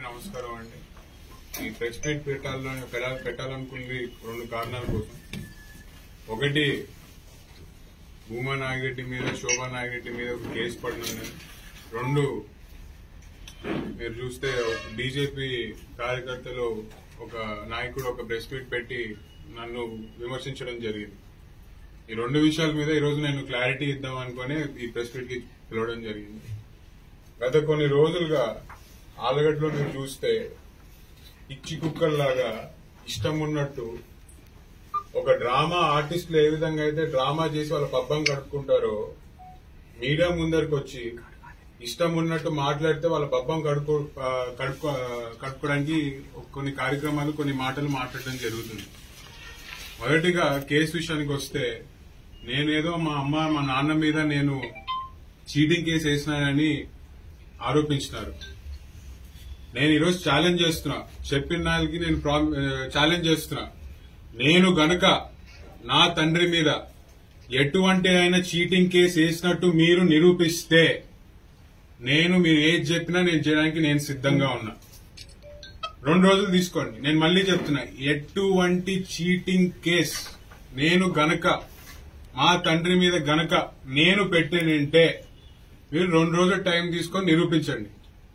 నమస్కారం అండి ఈ ప్రెస్ మీట్ పెట్టాలని పెట్టాలి పెట్టాలనుకుంది రెండు కారణాల కోసం ఒకటి భూమా నాగిరెడ్డి మీద శోభా నాగిరెడ్డి మీద ఒక కేసు పడినది రెండు మీరు చూస్తే బీజేపీ కార్యకర్తలు ఒక నాయకుడు ఒక ప్రెస్ మీట్ పెట్టి నన్ను విమర్శించడం జరిగింది ఈ రెండు విషయాల మీద ఈరోజు నేను క్లారిటీ ఇద్దాం అనుకుని ఈ ప్రెస్ మీట్ కి పిలవడం జరిగింది గత కొన్ని రోజులుగా ఆలగడ్డలో మీరు చూస్తే ఇచ్చి కుక్కల్లాగా ఇష్టం ఉన్నట్టు ఒక డ్రామా ఆర్టిస్టులు ఏ విధంగా అయితే డ్రామా చేసి వాళ్ళ పబ్బం కడుక్కుంటారో మీడియా ముందరికి వచ్చి ఇష్టం ఉన్నట్టు మాట్లాడితే వాళ్ళ పబ్బం కడుక్కో ఆ, కడుక్కో కడుక్కోవడానికి కొన్ని కార్యక్రమాలు కొన్ని మాటలు మాట్లాడడం జరుగుతుంది మొదటిగా కేసు విషయానికి వస్తే నేనేదో మా అమ్మ మా నాన్న మీద నేను చీటింగ్ కేసు వేసినానని ఆరోపించినారు నేను ఈరోజు ఛాలెంజ్ చేస్తున్నా చెప్పిన దానికి నేను ఛాలెంజ్ చేస్తున్నా నేను గనక నా తండ్రి మీద ఎటువంటి అయినా చీటింగ్ కేసు వేసినట్టు మీరు నిరూపిస్తే నేను మీరు ఏది చెప్పినా నేను చేయడానికి నేను సిద్ధంగా ఉన్నా రెండు రోజులు తీసుకోండి నేను మళ్ళీ చెప్తున్నా ఎటువంటి చీటింగ్ కేస్ నేను గనక మా తండ్రి మీద గనక నేను పెట్టేనంటే మీరు రెండు రోజులు టైం తీసుకొని నిరూపించండి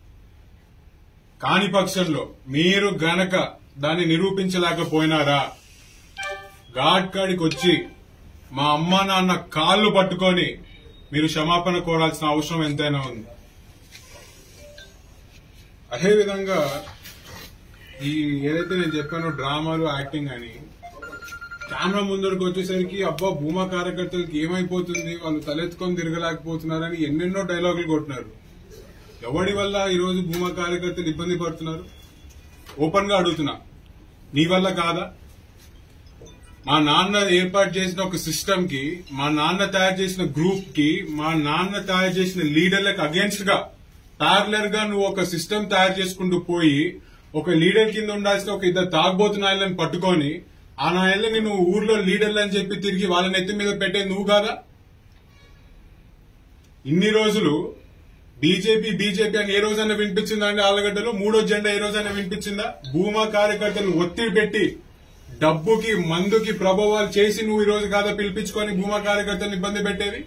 కాని పక్షంలో మీరు గనక దాన్ని నిరూపించలేకపోయినారా ఘాట్ కాడికి వచ్చి మా అమ్మ నాన్న కాళ్ళు పట్టుకొని మీరు క్షమాపణ కోరాల్సిన అవసరం ఎంతైనా ఉంది అదేవిధంగా ఈ ఏదైతే నేను చెప్పానో డ్రామాలు యాక్టింగ్ అని కెమెరా ముందరకు వచ్చేసరికి అబ్బా భూమా కార్యకర్తలకి ఏమైపోతుంది వాళ్ళు తలెత్తుకొని తిరగలేకపోతున్నారని ఎన్నెన్నో డైలాగులు కొట్టినారు ఎవడి వల్ల ఈ రోజు భూమా కార్యకర్తలు ఇబ్బంది పడుతున్నారు ఓపెన్ గా అడుగుతున్నా నీ వల్ల కాదా మా నాన్న ఏర్పాటు చేసిన ఒక సిస్టమ్ కి మా నాన్న తయారు చేసిన గ్రూప్ కి మా నాన్న తయారు చేసిన లీడర్లకు అగేన్స్ట్ గా ప్యారలర్ గా నువ్వు ఒక సిస్టమ్ తయారు చేసుకుంటూ పోయి ఒక లీడర్ కింద ఉండాల్సిన ఒక ఇద్దరు తాగబోతు నాయలను పట్టుకొని ఆ నాయల్ని నువ్వు ఊర్లో లీడర్లు అని చెప్పి తిరిగి వాళ్ళ నెత్తి మీద పెట్టేది నువ్వు కాదా ఇన్ని రోజులు బీజేపీ బీజేపీ అని ఏ రోజైనా వినిపించిందా అండి ఆలగడ్డలో మూడో జెండా ఏ రోజైనా వినిపించిందా భూమా కార్యకర్తలు ఒత్తిడి పెట్టి డబ్బుకి మందుకి ప్రభావాలు చేసి నువ్వు ఈ రోజు కాదా పిలిపించుకొని భూమా కార్యకర్తలను ఇబ్బంది పెట్టేది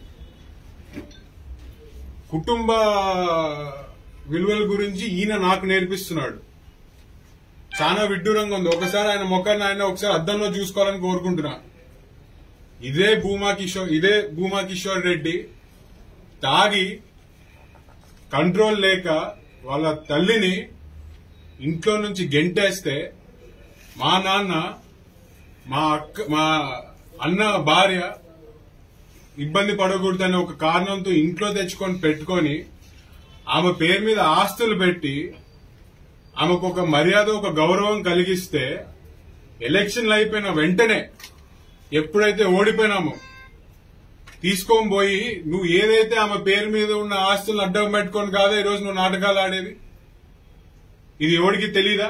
కుటుంబ విలువల గురించి ఈయన నాకు నేర్పిస్తున్నాడు చాలా విడ్డూరంగా ఉంది ఒకసారి ఆయన మొక్కని ఆయన ఒకసారి అద్దంలో చూసుకోవాలని కోరుకుంటున్నా ఇదే భూమా కిషోర్ ఇదే భూమా కిషోర్ రెడ్డి తాగి కంట్రోల్ లేక వాళ్ళ తల్లిని ఇంట్లో నుంచి గెంటేస్తే మా నాన్న మా అక్క మా అన్న భార్య ఇబ్బంది పడకూడదనే ఒక కారణంతో ఇంట్లో తెచ్చుకొని పెట్టుకొని ఆమె పేరు మీద ఆస్తులు పెట్టి ఆమెకు ఒక మర్యాద ఒక గౌరవం కలిగిస్తే ఎలక్షన్లు అయిపోయిన వెంటనే ఎప్పుడైతే ఓడిపోయినామో తీసుకొని పోయి నువ్వు ఏదైతే ఆమె పేరు మీద ఉన్న ఆస్తులను అడ్డం పెట్టుకొని కాదా ఈ రోజు నువ్వు నాటకాలు ఆడేది ఇది ఎవడికి తెలీదా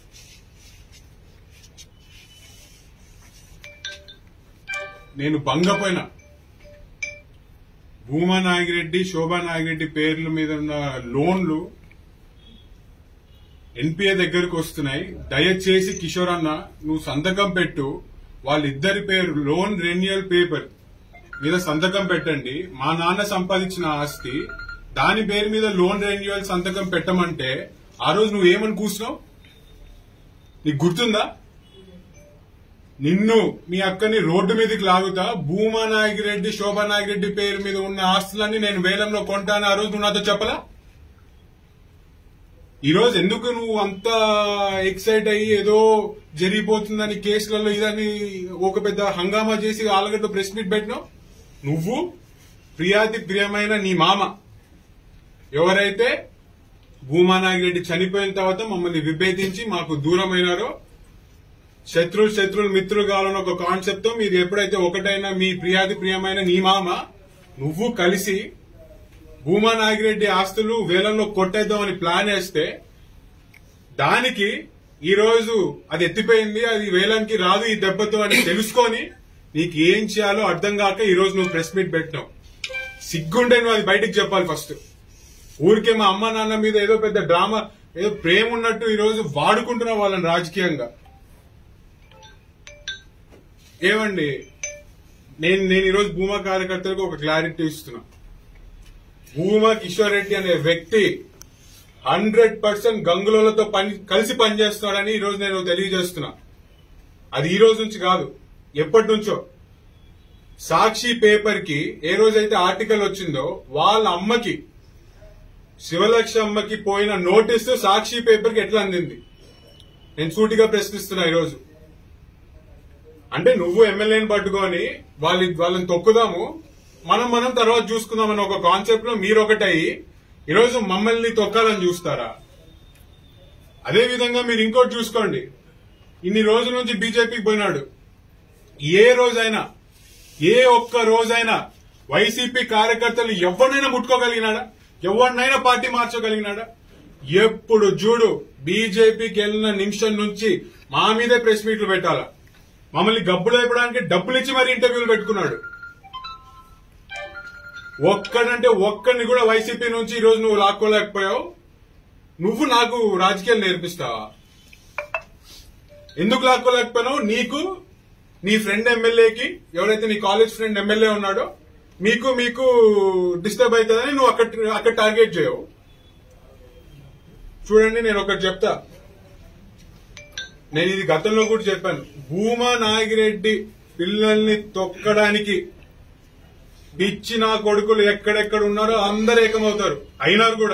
నేను భంగపోయినా భూమా నాగిరెడ్డి శోభా నాగిరెడ్డి పేర్ల మీద ఉన్న లోన్లు ఎన్పిఏ దగ్గరకు వస్తున్నాయి దయచేసి కిషోర్ అన్న నువ్వు సంతకం పెట్టు వాళ్ళిద్దరి పేరు లోన్ రెన్యువల్ పేపర్ మీద సంతకం పెట్టండి మా నాన్న సంపాదించిన ఆస్తి దాని పేరు మీద లోన్ రెన్యువల్ సంతకం పెట్టమంటే ఆ రోజు నువ్వు ఏమని కూర్చున్నావు నీకు గుర్తుందా నిన్ను మీ అక్కని రోడ్డు మీదకి లాగుతా భూమా నాగిరెడ్డి శోభా నాగిరెడ్డి పేరు మీద ఉన్న ఆస్తులన్నీ నేను వేలంలో కొంటాను ఆ రోజు నువ్వు నాతో చెప్పలా ఈ రోజు ఎందుకు నువ్వు అంత ఎక్సైట్ అయ్యి ఏదో జరిగిపోతుందని కేసులలో ఇదని ఒక పెద్ద హంగామా చేసి ఆలగడ్డ ప్రెస్ మీట్ పెట్టినావు నువ్వు ప్రియాతి ప్రియమైన నీ మామ ఎవరైతే భూమానాగిరెడ్డి చనిపోయిన తర్వాత మమ్మల్ని విభేదించి మాకు దూరమైనారో శత్రువులు శత్రువులు మిత్రులు కావాలని ఒక కాన్సెప్ట్ తో మీరు ఎప్పుడైతే ఒకటైనా మీ ప్రియాతి ప్రియమైన నీ మామ నువ్వు కలిసి భూమా నాగిరెడ్డి ఆస్తులు వేలంలో కొట్టేద్దామని ప్లాన్ వేస్తే దానికి ఈ రోజు అది ఎత్తిపోయింది అది వేలంకి రాదు ఈ దెబ్బతో అని తెలుసుకొని నీకు ఏం చేయాలో అర్థం కాక ఈ రోజు నువ్వు ప్రెస్ మీట్ పెట్టినావు సిగ్గుంటే నువ్వు అది బయటికి చెప్పాలి ఫస్ట్ ఊరికే మా అమ్మ నాన్న మీద ఏదో పెద్ద డ్రామా ఏదో ప్రేమ ఉన్నట్టు ఈ రోజు వాడుకుంటున్న వాళ్ళని రాజకీయంగా ఏమండి నేను నేను ఈరోజు భూమా కార్యకర్తలకు ఒక క్లారిటీ ఇస్తున్నా భూమా కిషోర్ రెడ్డి అనే వ్యక్తి హండ్రెడ్ పర్సెంట్ గంగులతో పని కలిసి పనిచేస్తున్నాడని ఈ రోజు నేను తెలియజేస్తున్నా అది ఈ రోజు నుంచి కాదు ఎప్పటి నుంచో సాక్షి పేపర్ కి ఏ రోజైతే ఆర్టికల్ వచ్చిందో వాళ్ళ అమ్మకి శివలక్ష అమ్మకి పోయిన నోటీసు సాక్షి పేపర్ కి ఎట్లా అందింది నేను సూటిగా ప్రశ్నిస్తున్నా ఈరోజు అంటే నువ్వు ఎమ్మెల్యేని పట్టుకొని వాళ్ళ వాళ్ళని తొక్కుదాము మనం మనం తర్వాత చూసుకుందామని ఒక కాన్సెప్ట్ లో మీరు ఒకటయి ఈరోజు మమ్మల్ని తొక్కాలని చూస్తారా అదే విధంగా మీరు ఇంకోటి చూసుకోండి ఇన్ని రోజుల నుంచి బీజేపీకి పోయినాడు ఏ రోజైనా ఏ ఒక్క రోజైనా వైసీపీ కార్యకర్తలు ఎవరినైనా ముట్టుకోగలిగినాడా ఎవరినైనా పార్టీ మార్చగలిగినాడా ఎప్పుడు చూడు బీజేపీకి వెళ్ళిన నిమిషం నుంచి మా మీదే ప్రెస్ మీట్లు పెట్టాలా మమ్మల్ని గబ్బులు అయిపోవడానికి డబ్బులు ఇచ్చి మరి ఇంటర్వ్యూలు పెట్టుకున్నాడు ఒక్కడంటే ఒక్కడిని కూడా వైసీపీ నుంచి ఈ రోజు నువ్వు లాక్కోలేకపోయావు నువ్వు నాకు రాజకీయాలు నేర్పిస్తావా ఎందుకు లాక్కోలేకపోయినావు నీకు నీ ఫ్రెండ్ ఎమ్మెల్యేకి ఎవరైతే నీ కాలేజ్ ఫ్రెండ్ ఎమ్మెల్యే ఉన్నాడో మీకు మీకు డిస్టర్బ్ అవుతుందని నువ్వు అక్కడ అక్కడ టార్గెట్ చేయవు చూడండి నేను ఒకటి చెప్తా నేను ఇది గతంలో కూడా చెప్పాను భూమా నాగిరెడ్డి పిల్లల్ని తొక్కడానికి పిచ్చి నా కొడుకులు ఎక్కడెక్కడ ఉన్నారో అందరు ఏకమవుతారు అయినారు కూడా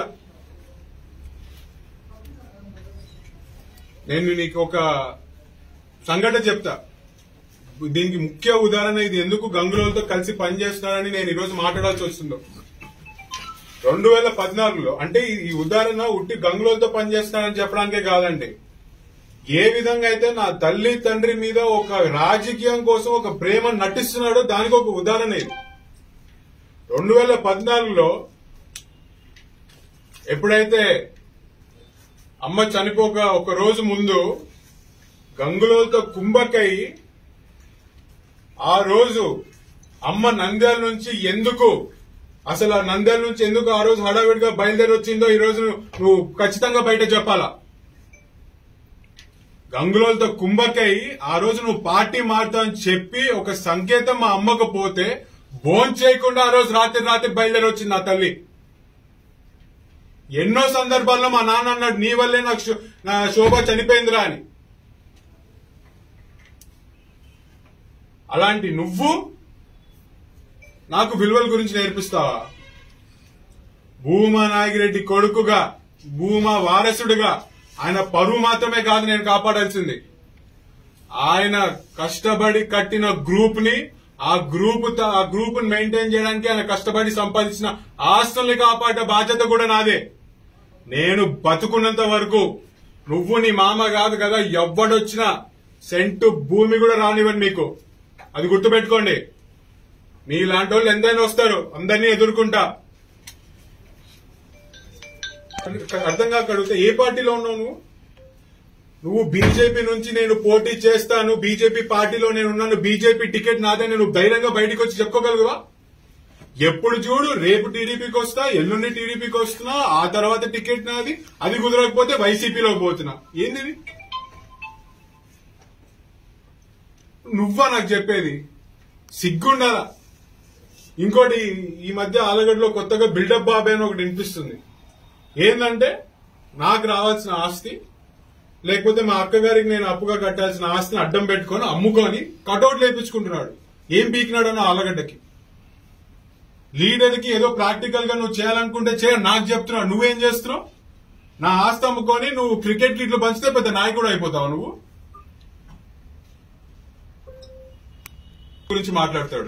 నేను నీకు ఒక సంఘటన చెప్తా దీనికి ముఖ్య ఉదాహరణ ఇది ఎందుకు గంగులతో కలిసి పనిచేస్తున్నారని నేను ఈరోజు మాట్లాడాల్సి వస్తుందో రెండు వేల పద్నాలుగులో అంటే ఈ- ఈ ఉదాహరణ ఉట్టి గంగులతో పనిచేస్తానని చెప్పడానికే కాదండి ఏ విధంగా అయితే నా తల్లి తండ్రి మీద ఒక రాజకీయం కోసం ఒక ప్రేమ నటిస్తున్నాడో దానికి ఒక ఉదాహరణ ఇది రెండు వేల పద్నాలుగులో ఎప్పుడైతే అమ్మ చనిపోక ఒక రోజు ముందు గంగులతో కుంభకై ఆ రోజు అమ్మ నంద్యాల నుంచి ఎందుకు అసలు ఆ నంద్యాల నుంచి ఎందుకు ఆ రోజు హడావిడిగా బయలుదేరి వచ్చిందో ఈ రోజు నువ్వు ఖచ్చితంగా బయట చెప్పాలా గంగులతో కుంభకై ఆ రోజు నువ్వు పార్టీ మారుతా అని చెప్పి ఒక సంకేతం మా అమ్మకు పోతే భోన్ చేయకుండా ఆ రోజు రాత్రి రాత్రి బయలుదేరి వచ్చింది నా తల్లి ఎన్నో సందర్భాల్లో మా నాన్న అన్నాడు నీ వల్లే నాకు శో- నా శోభ చనిపోయిందిరా అని అలాంటి నువ్వు నాకు విలువల గురించి నేర్పిస్తావా భూమా నాగిరెడ్డి కొడుకుగా భూమా వారసుడుగా ఆయన పరువు మాత్రమే కాదు నేను కాపాడాల్సింది ఆయన కష్టపడి కట్టిన గ్రూప్ ని ఆ గ్రూప్ త- ఆ గ్రూప్ ని మెయింటైన్ చేయడానికి ఆయన కష్టపడి సంపాదించిన ఆస్తుల్ని కాపాడే బాధ్యత కూడా నాదే నేను బతుకున్నంత వరకు నువ్వు నీ మామ కాదు కదా ఎవ్వడొచ్చినా సెంటు భూమి కూడా రానివ్వండి మీకు అది గుర్తుపెట్టుకోండి మీలాంటి వాళ్ళు ఎంతైనా వస్తారు అందరినీ ఎదుర్కొంటా అర్థం కాక అడిగితే ఏ పార్టీలో ఉన్నావు నువ్వు నువ్వు బీజేపీ నుంచి నేను పోటీ చేస్తాను బీజేపీ పార్టీలో నేను ఉన్నాను బీజేపీ టికెట్ నాదే నేను ధైర్యంగా బయటకు వచ్చి చెప్పుకోగలవా ఎప్పుడు చూడు రేపు టీడీపీకి వస్తా ఎల్లుండి టీడీపీకి వస్తున్నా ఆ తర్వాత టికెట్ నాది అది కుదరకపోతే వైసీపీలోకి పోతున్నా ఏంది ఇది? నువ్వా నాకు చెప్పేది సిగ్గుండాలా ఇంకోటి ఈ మధ్య ఆలగడ్డలో కొత్తగా బిల్డప్ బాబే అని ఒకటి వినిపిస్తుంది ఏంటంటే నాకు రావాల్సిన ఆస్తి లేకపోతే మా అక్కగారికి నేను అప్పుగా కట్టాల్సిన ఆస్తిని అడ్డం పెట్టుకొని అమ్ముకొని కటౌట్ లేపించుకుంటున్నాడు ఏం పీకినాడు అన్న ఆలగడ్డకి లీడర్ కి ఏదో ప్రాక్టికల్ గా నువ్వు చేయాలనుకుంటే చేయ నాకు చెప్తున్నావు నువ్వేం చేస్తున్నావు నా ఆస్తి అమ్ముకొని నువ్వు క్రికెట్ కిట్లు పంచితే పెద్ద నాయకుడు అయిపోతావు నువ్వు గురించి మాట్లాడతాడు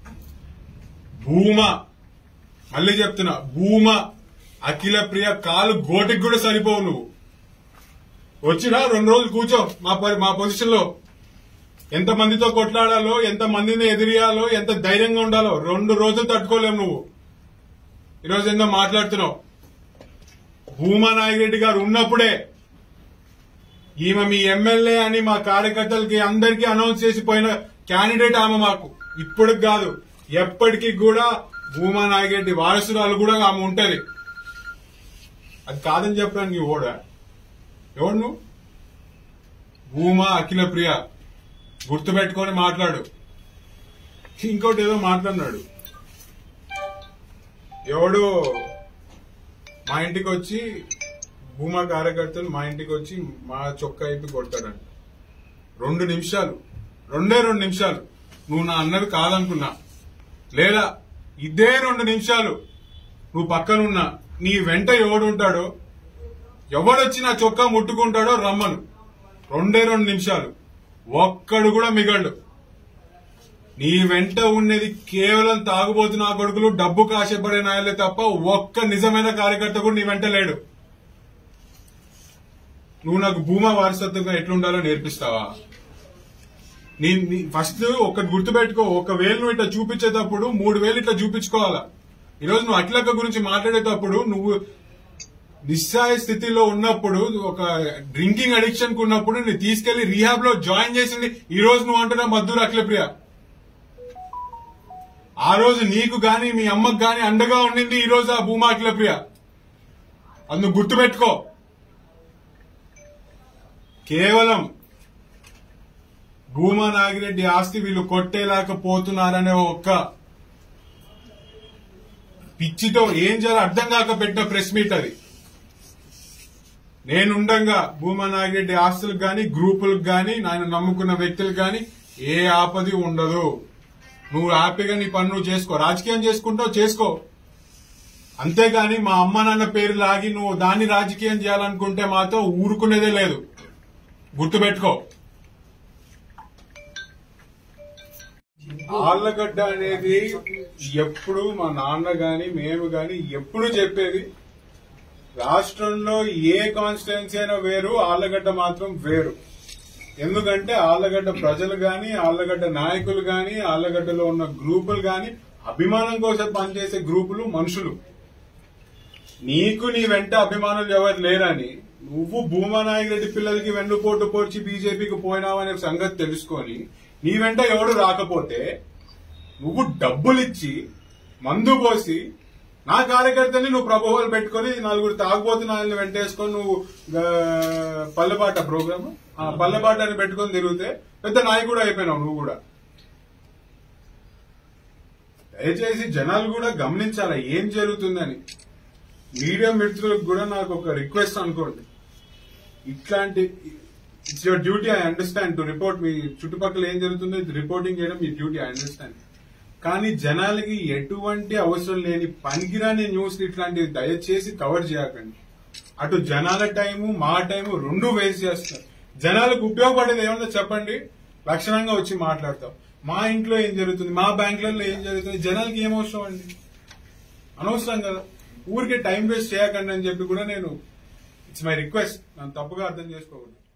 భూమా మళ్ళీ చెప్తున్నా భూమా అఖిల ప్రియ కాలు గోటికి కూడా సరిపోవు నువ్వు వచ్చినా రెండు రోజులు కూర్చో మా పరి- మా పొజిషన్ లో ఎంత మందితో కొట్లాడాలో ఎంత మందిని ఎదిరియాలో ఎంత ధైర్యంగా ఉండాలో రెండు రోజులు తట్టుకోలేవు నువ్వు ఈరోజు ఏందో మాట్లాడుతున్నావు భూమా నాగిరెడ్డి గారు ఉన్నప్పుడే ఈమె మీ ఎమ్మెల్యే అని మా కార్యకర్తలకి అందరికీ అనౌన్స్ చేసి పోయిన క్యాండిడేట్ ఆమె మాకు ఇప్పటికి కాదు ఎప్పటికీ కూడా భూమా నాగిరెడ్డి వారసురాలు కూడా ఆమె ఉంటది అది కాదని చెప్పడానికి ఓడా ఎవడు నువ్వు భూమా అఖిల ప్రియ గుర్తుపెట్టుకొని మాట్లాడు ఇంకోటి ఏదో మాట్లాడినాడు ఎవడు మా ఇంటికి వచ్చి భూమా కార్యకర్తలు మా ఇంటికి వచ్చి మా చొక్కా అయిపి కొడతాడంట రెండు నిమిషాలు రెండే రెండు నిమిషాలు నువ్వు నా అన్నది కాదనుకున్నా లేదా ఇదే రెండు నిమిషాలు నువ్వు పక్కనున్నా నీ వెంట ఎవడుంటాడో ఎవడొచ్చి నా చొక్కా ముట్టుకుంటాడో రమ్మను రెండే రెండు నిమిషాలు ఒక్కడు కూడా మిగళ్ళు నీ వెంట ఉన్నది కేవలం తాగుబోతు నా కొడుకులు డబ్బు కాశపడే నాయలే తప్ప ఒక్క నిజమైన కార్యకర్త కూడా నీ వెంట లేడు నువ్వు నాకు భూమా వారసత్వంగా ఎట్లుండాలో నేర్పిస్తావా నీ నీ- ఫస్ట్ ఒకటి గుర్తుపెట్టుకో ఒక వేలు నువ్వు ఇట్లా చూపించేటప్పుడు మూడు వేలు ఇట్లా చూపించుకోవాలా ఈరోజు నువ్వు అఖిలక్క గురించి మాట్లాడేటప్పుడు నువ్వు నిస్సాయ స్థితిలో ఉన్నప్పుడు ఒక డ్రింకింగ్ అడిక్షన్ కు ఉన్నప్పుడు నీ తీసుకెళ్లి రీహాబ్ లో జాయిన్ చేసింది ఈ రోజు నువ్వు అంటున్నా మద్దూరు అఖిలప్రియ ఆ రోజు నీకు గాని మీ అమ్మకు గాని అండగా ఉండింది ఈ రోజు ఆ భూమా అఖిలప్రియ అందుకు గుర్తుపెట్టుకో కేవలం భూమా నాగిరెడ్డి ఆస్తి వీళ్ళు కొట్టేలాకపోతున్నారనే ఒక్క పిచ్చితో ఏం చేయాలో అర్థం కాక పెట్టిన ప్రెస్ మీట్ అది నేనుండగా భూమా నాగిరెడ్డి ఆస్తులకు గాని గ్రూపులకు గాని ఆయన నమ్ముకున్న వ్యక్తులకు గాని ఏ ఆపది ఉండదు నువ్వు హ్యాపీగా నీ పని నువ్వు చేసుకో రాజకీయం చేసుకుంటావు చేసుకో అంతేగాని మా అమ్మ నాన్న పేరు లాగి నువ్వు దాన్ని రాజకీయం చేయాలనుకుంటే మాతో ఊరుకునేదే లేదు గుర్తుపెట్టుకో ఆళ్లగడ్డ అనేది ఎప్పుడు మా నాన్న గాని మేము గాని ఎప్పుడు చెప్పేది రాష్ట్రంలో ఏ కాన్స్టిట్యున్సీ అయినా వేరు ఆళ్లగడ్డ మాత్రం వేరు ఎందుకంటే ఆళ్లగడ్డ ప్రజలు గాని ఆళ్లగడ్డ నాయకులు గాని ఆళ్లగడ్డలో ఉన్న గ్రూపులు గాని అభిమానం కోసం పనిచేసే గ్రూపులు మనుషులు నీకు నీ వెంట అభిమానులు ఎవరు లేరని నువ్వు భూమా నాయకురెడ్డి పిల్లలకి వెన్నుపోటు పోర్చి బీజేపీకి పోయినావనే సంగతి తెలుసుకొని నీ వెంట ఎవడు రాకపోతే నువ్వు డబ్బులిచ్చి మందు పోసి నా కార్యకర్తని నువ్వు ప్రభావాలు పెట్టుకొని నలుగురు తాగుబోతున్న వాళ్ళని వెంటేసుకొని నువ్వు ఆ, పల్లెబాట ప్రోగ్రామ్ ఆ పల్లెబాటని పెట్టుకొని తిరిగితే పెద్ద నాయకుడు అయిపోయినావు నువ్వు కూడా దయచేసి జనాలు కూడా గమనించాలా ఏం జరుగుతుందని మీడియా మిత్రులకు కూడా నాకు ఒక రిక్వెస్ట్ అనుకోండి ఇట్లాంటి it's your duty I understand to report మీ చుట్టుపక్కల ఏం జరుగుతుందో ఇది రిపోర్టింగ్ చేయడం మీ డ్యూటీ ఐ అండర్స్టాండ్ కానీ జనాలకి ఎటువంటి అవసరం లేని పనికిరాని న్యూస్ ఇట్లాంటివి దయచేసి కవర్ చేయకండి అటు జనాల టైము మా టైము రెండు వేస్ట్ చేస్తారు జనాలకు ఉపయోగపడేది ఏమన్నా చెప్పండి లక్షణంగా వచ్చి మాట్లాడతాం మా ఇంట్లో ఏం జరుగుతుంది మా బ్యాంకులలో ఏం జరుగుతుంది జనాలకి ఏం అవసరం అండి అనవసరం కదా ఊరికే టైం వేస్ట్ చేయకండి అని చెప్పి కూడా నేను ఇట్స్ మై రిక్వెస్ట్ నన్ను తప్పుగా అర్థం చేసుకోకూడదు